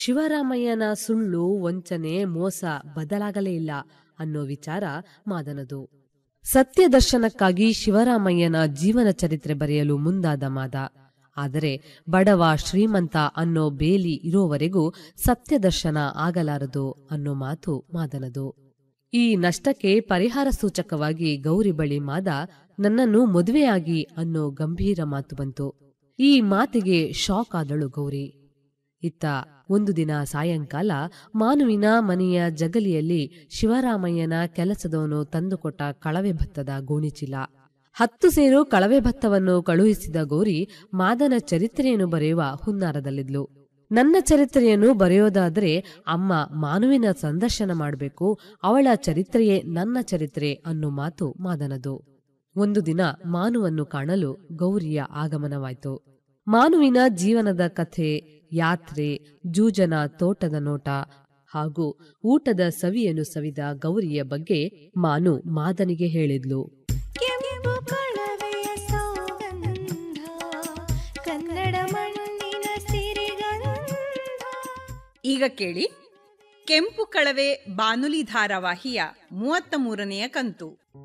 ಶಿವರಾಮಯ್ಯನ ಸುಳ್ಳು ವಂಚನೆ ಮೋಸ ಬದಲಾಗಲೇ ಇಲ್ಲ ಅನ್ನೋ ವಿಚಾರ ಮಾದನದು ಸತ್ಯ ದರ್ಶನಕ್ಕಾಗಿ ಶಿವರಾಮಯ್ಯನ ಜೀವನ ಚರಿತ್ರೆ ಬರೆಯಲು ಮುಂದಾದ ಮಾದ ಆದರೆ ಬಡವ ಶ್ರೀಮಂತ ಅನ್ನೋ ಬೇಲಿ ಇರೋವರೆಗೂ ಸತ್ಯ ದರ್ಶನ ಆಗಲಾರದು ಅನ್ನೋ ಮಾತು ಮಾದನದು ಈ ನಷ್ಟಕ್ಕೆ ಪರಿಹಾರ ಸೂಚಕವಾಗಿ ಗೌರಿ ಬಳಿ ಮಾದ ನನ್ನನ್ನು ಮದುವೆಯಾಗಿ ಅನ್ನೋ ಗಂಭೀರ ಮಾತು ಬಂತು ಈ ಮಾತಿಗೆ ಶಾಕ್ ಆದಳು ಗೌರಿ ಇತ್ತ ಒಂದು ದಿನ ಸಾಯಂಕಾಲ ಮಾನುವಿನ ಮನೆಯ ಜಗಲಿಯಲ್ಲಿ ಶಿವರಾಮಯ್ಯನ ಕೆಲಸದವನು ತಂದುಕೊಟ್ಟ ಕಳವೆ ಭತ್ತದ ಗೋಣಿಚೀಲ ಹತ್ತು ಸೇರು ಕಳವೆ ಭತ್ತವನ್ನು ಕಳುಹಿಸಿದ ಗೌರಿ ಮಾದನ ಚರಿತ್ರೆಯನ್ನು ಬರೆಯುವ ಹುನ್ನಾರದಲ್ಲಿದ್ಲು ನನ್ನ ಚರಿತ್ರೆಯನ್ನು ಬರೆಯೋದಾದರೆ ಅಮ್ಮ ಮಾನುವಿನ ಸಂದರ್ಶನ ಮಾಡಬೇಕು ಅವಳ ಚರಿತ್ರೆಯೇ ನನ್ನ ಚರಿತ್ರೆ ಅನ್ನೋ ಮಾತು ಮಾದನದು ಒಂದು ದಿನ ಮಾನುವನ್ನು ಕಾಣಲು ಗೌರಿಯ ಆಗಮನವಾಯಿತು ಮಾನುವಿನ ಜೀವನದ ಕಥೆ ಯಾತ್ರೆ ಜೂಜನ ತೋಟದ ನೋಟ ಹಾಗೂ ಊಟದ ಸವಿಯನ್ನು ಸವಿದ ಗೌರಿಯ ಬಗ್ಗೆ ಮಾನು ಮಾದನಿಗೆ ಹೇಳಿದ್ಲು ಕೆಂಪು ಕಳವೆಯ ಸೌಗಂಧ ಕನ್ನಡ ಮಣ್ಣಿನ ಸಿರಿಗಂಧ ಈಗ ಕೇಳಿ ಕೆಂಪು ಕಳವೆ ಬಾನುಲಿ ಧಾರಾವಾಹಿಯ ಮೂವತ್ತ ಮೂರನೆಯ ಕಂತು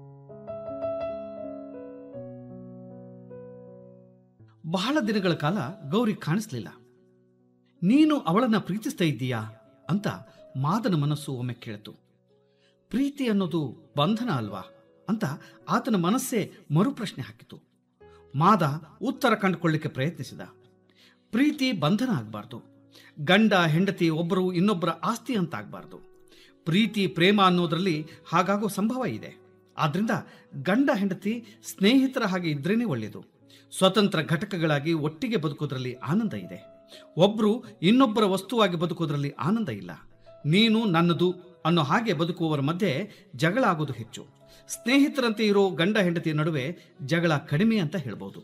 ಬಹಳ ದಿನಗಳ ಕಾಲ ಗೌರಿ ಕಾಣಿಸ್ಲಿಲ್ಲ ನೀನು ಅವಳನ್ನ ಪ್ರೀತಿಸ್ತಾ ಇದ್ದೀಯಾ ಅಂತ ಮಾದನ ಮನಸ್ಸು ಒಮ್ಮೆ ಕೇಳಿತು ಪ್ರೀತಿ ಅನ್ನೋದು ಬಂಧನ ಅಲ್ವಾ ಅಂತ ಆತನ ಮನಸ್ಸೇ ಮರುಪ್ರಶ್ನೆ ಹಾಕಿತು ಮಾದ ಉತ್ತರ ಕಂಡುಕೊಳ್ಳಿಕ್ಕೆ ಪ್ರಯತ್ನಿಸಿದ ಪ್ರೀತಿ ಬಂಧನ ಆಗಬಾರ್ದು ಗಂಡ ಹೆಂಡತಿ ಒಬ್ಬರು ಇನ್ನೊಬ್ಬರ ಆಸ್ತಿ ಅಂತ ಆಗಬಾರ್ದು ಪ್ರೀತಿ ಪ್ರೇಮ ಅನ್ನೋದ್ರಲ್ಲಿ ಹಾಗಾಗೋ ಸಂಭವ ಇದೆ ಆದ್ರಿಂದ ಗಂಡ ಹೆಂಡತಿ ಸ್ನೇಹಿತರ ಹಾಗೆ ಇದ್ರೇನೆ ಒಳ್ಳೆಯದು ಸ್ವತಂತ್ರ ಘಟಕಗಳಾಗಿ ಒಟ್ಟಿಗೆ ಬದುಕೋದ್ರಲ್ಲಿ ಆನಂದ ಇದೆ ಒಬ್ರು ಇನ್ನೊಬ್ಬರ ವಸ್ತುವಾಗಿ ಬದುಕೋದ್ರಲ್ಲಿ ಆನಂದ ಇಲ್ಲ ನೀನು ನನ್ನದು ಅನ್ನೋ ಹಾಗೆ ಬದುಕುವವರ ಮಧ್ಯೆ ಜಗಳ ಆಗೋದು ಹೆಚ್ಚು ಸ್ನೇಹಿತರಂತೆ ಇರೋ ಗಂಡ ಹೆಂಡತಿಯ ನಡುವೆ ಜಗಳ ಕಡಿಮೆ ಅಂತ ಹೇಳ್ಬೋದು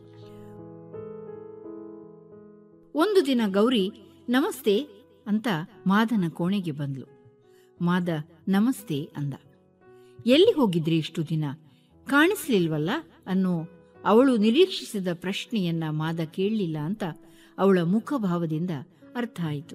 ಒಂದು ದಿನ ಗೌರಿ ನಮಸ್ತೆ ಅಂತ ಮಾದನ ಕೋಣೆಗೆ ಬಂದ್ಲು ಮಾದ ನಮಸ್ತೆ ಅಂದ ಎಲ್ಲಿ ಹೋಗಿದ್ರಿ ಇಷ್ಟು ದಿನ ಕಾಣಿಸ್ಲಿಲ್ವಲ್ಲ ಅನ್ನೋ ಅವಳು ನಿರೀಕ್ಷಿಸಿದ ಪ್ರಶ್ನೆಯನ್ನ ಮಾದ ಕೇಳಲಿಲ್ಲ ಅಂತ ಅವಳ ಮುಖಭಾವದಿಂದ ಅರ್ಥ ಆಯಿತು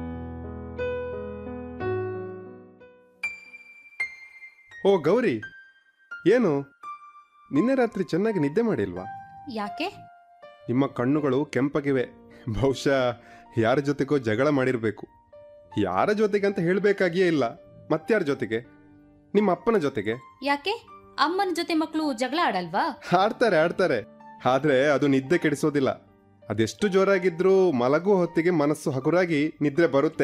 ಓ ಗೌರಿ ಏನು ನಿನ್ನೆ ರಾತ್ರಿ ಚೆನ್ನಾಗಿ ನಿದ್ದೆ ಮಾಡಿಲ್ವಾ ಯಾಕೆ ನಿಮ್ಮ ಕಣ್ಣುಗಳು ಕೆಂಪಗಿವೆ ಬಹುಶಃ ಯಾರ ಜೊತೆಗೋ ಜಗಳ ಮಾಡಿರಬೇಕು ಯಾರ ಜೊತೆಗೆ ಅಂತ ಹೇಳಬೇಕಾಗಿಯೇ ಇಲ್ಲ ಮತ್ಯಾರ ಜೊತೆಗೆ ನಿಮ್ಮ ಅಪ್ಪನ ಜೊತೆಗೆ ಯಾಕೆ ಅಮ್ಮನ ಜೊತೆ ಮಕ್ಕಳು ಜಗಳ ಆಡಲ್ವಾ ಆಡ್ತಾರೆ ಆಡ್ತಾರೆ ಆದ್ರೆ ಅದು ನಿದ್ದೆ ಕೆಡಿಸೋದಿಲ್ಲ ಅದೆಷ್ಟು ಜೋರಾಗಿದ್ರೂ ಮಲಗುವ ಹೊತ್ತಿಗೆ ಮನಸ್ಸು ಹಗುರಾಗಿ ನಿದ್ರೆ ಬರುತ್ತೆ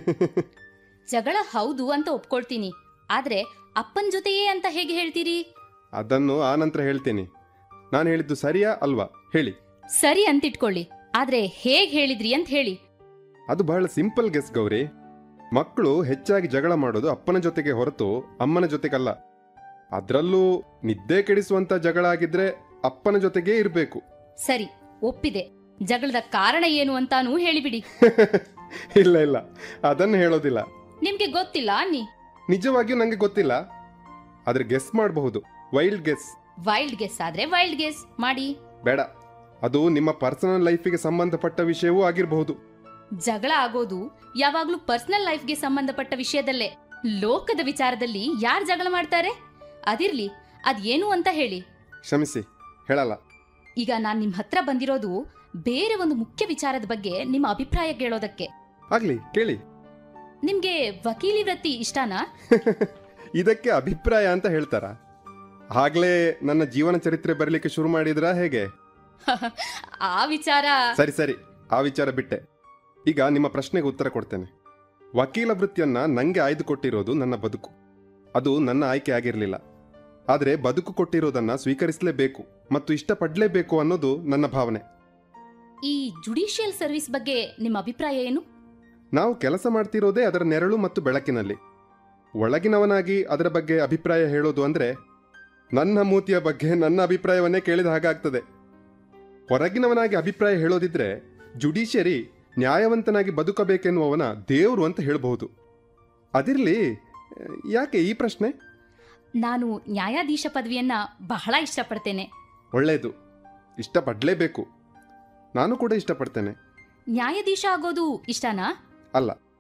ಜಗಳ ಹೌದು ಅಂತ ಒಪ್ಕೊಳ್ತೀನಿ ಆದ್ರೆ ಅಪ್ಪನ ಜೊತೆಯೇ ಅಂತ ಹೇಗೆ ಹೇಳ್ತೀರಿ ಅದನ್ನು ಆನಂತರ ಹೇಳ್ತೀನಿ ನಾನು ಹೇಳಿದ್ದು ಸರಿಯಾ ಅಲ್ವಾ ಹೇಳಿ ಸರಿ ಅಂತಿಟ್ಕೊಳ್ಳಿ ಆದ್ರೆ ಹೇಗ್ ಹೇಳಿದ್ರಿ ಅಂತ ಹೇಳಿ ಅದು ಬಹಳ ಸಿಂಪಲ್ ಗೆಸ್ ಗೌರಿ ಮಕ್ಕಳು ಹೆಚ್ಚಾಗಿ ಜಗಳ ಮಾಡೋದು ಅಪ್ಪನ ಜೊತೆಗೆ ಹೊರತು ಅಮ್ಮನ ಜೊತೆಗಲ್ಲ ಅದರಲ್ಲೂ ನಿದ್ದೆ ಕೆಡಿಸುವಂತ ಜಗಳ ಆಗಿದ್ರೆ ಅಪ್ಪನ ಜೊತೆಗೇ ಇರಬೇಕು ಸರಿ ಒಪ್ಪಿದೆ ಜಗಳದ ಕಾರಣ ಏನು ಅಂತಾನೂ ಹೇಳಿಬಿಡಿ ಇಲ್ಲ ಇಲ್ಲ ಅದನ್ನು ಹೇಳೋದಿಲ್ಲ ನಿಮ್ಗೆ ಗೊತ್ತಿಲ್ಲ ಅನ್ನಿ ನಿಜವಾಗಿಯೂ ನಂಗೆ ಗೊತ್ತಿಲ್ಲ ಆದ್ರೆ ಗೆಸ್ ಮಾಡಬಹುದು ವೈಲ್ಡ್ ಗೆಸ್ ವೈಲ್ಡ್ ಗೆಸ್ ಆದ್ರೆ ವೈಲ್ಡ್ ಗೆಸ್ ಮಾಡಿ ಬೇಡ ಅದು ನಿಮ್ಮ ಪರ್ಸನಲ್ ಲೈಫಿಗೆ ಸಂಬಂಧಪಟ್ಟ ವಿಷಯವೂ ಆಗಿರಬಹುದು ಜಗಳ ಆಗೋದು ಯಾವಾಗ್ಲೂ ಪರ್ಸನಲ್ ಲೈಫ್ಗೆ ಸಂಬಂಧಪಟ್ಟ ವಿಷಯದಲ್ಲೇ ಲೋಕದ ವಿಚಾರದಲ್ಲಿ ಯಾರು ಜಗಳ ಮಾಡ್ತಾರೆ ಅದಿರ್ಲಿ ಅದೇನು ಅಂತ ಹೇಳಿ ಕ್ಷಮಿಸಿ ಹೇಳಲ್ಲ ಈಗ ನಾನ್ ನಿಮ್ ಹತ್ರ ಬಂದಿರೋದು ಬೇರೆ ಒಂದು ಮುಖ್ಯ ವಿಚಾರದ ಬಗ್ಗೆ ನಿಮ್ಮ ಅಭಿಪ್ರಾಯ ಕೇಳೋದಕ್ಕೆ ಆಗ್ಲಿ ಕೇಳಿ ನಿಮ್ಗೆ ವಕೀಲಿ ವೃತ್ತಿ ಇಷ್ಟನಾ ಇದಕ್ಕೆ ಅಭಿಪ್ರಾಯ ಅಂತ ಹೇಳ್ತಾರ ಆಗ್ಲೇ ನನ್ನ ಜೀವನ ಚರಿತ್ರೆ ಬರಲಿಕ್ಕೆ ಶುರು ಮಾಡಿದ್ರಾ ಹೇಗೆ ಆ ವಿಚಾರ ಸರಿ ಸರಿ ಆ ವಿಚಾರ ಬಿಟ್ಟೆ ಈಗ ನಿಮ್ಮ ಪ್ರಶ್ನೆಗೆ ಉತ್ತರ ಕೊಡ್ತೇನೆ ವಕೀಲ ವೃತ್ತಿಯನ್ನ ನಂಗೆ ಆಯ್ದುಕೊಟ್ಟಿರೋದು ನನ್ನ ಬದುಕು ಅದು ನನ್ನ ಆಯ್ಕೆ ಆಗಿರಲಿಲ್ಲ ಆದರೆ ಬದುಕು ಕೊಟ್ಟಿರೋದನ್ನ ಸ್ವೀಕರಿಸಲೇಬೇಕು ಮತ್ತು ಇಷ್ಟಪಡಲೇಬೇಕು ಅನ್ನೋದು ನನ್ನ ಭಾವನೆ ಈ ಜುಡಿಷಿಯಲ್ ಸರ್ವಿಸ್ ಬಗ್ಗೆ ನಿಮ್ಮ ಅಭಿಪ್ರಾಯ ಏನು ನಾವು ಕೆಲಸ ಮಾಡ್ತಿರೋದೇ ಅದರ ನೆರಳು ಮತ್ತು ಬೆಳಕಿನಲ್ಲಿ ಒಳಗಿನವನಾಗಿ ಅದರ ಬಗ್ಗೆ ಅಭಿಪ್ರಾಯ ಹೇಳೋದು ಅಂದ್ರೆ ನನ್ನ ಮೂತಿಯ ಬಗ್ಗೆ ನನ್ನ ಅಭಿಪ್ರಾಯವನ್ನೇ ಕೇಳಿದ ಹಾಗಾಗ್ತದೆ ಹೊರಗಿನವನಾಗಿ ಅಭಿಪ್ರಾಯ ಹೇಳೋದಿದ್ರೆ ಜುಡಿಷಿಯರಿ ನ್ಯಾಯವಂತನಾಗಿ ಬದುಕಬೇಕೆನ್ನುವವನ ದೇವರು ಅಂತ ಹೇಳಬಹುದು ಅದಿರಲಿ ಯಾಕೆ ಈ ಪ್ರಶ್ನೆ ನಾನು ನ್ಯಾಯಾಧೀಶ ಪದವಿಯನ್ನ ಬಹಳ ಇಷ್ಟಪಡ್ತೇನೆ ಒಳ್ಳೆಯದು ಇಷ್ಟಪಡಲೇಬೇಕು ನಾನು ಕೂಡ ಇಷ್ಟಪಡ್ತೇನೆ ನ್ಯಾಯಾಧೀಶ ಆಗೋದು ಇಷ್ಟನಾ ಅಲ್ಲ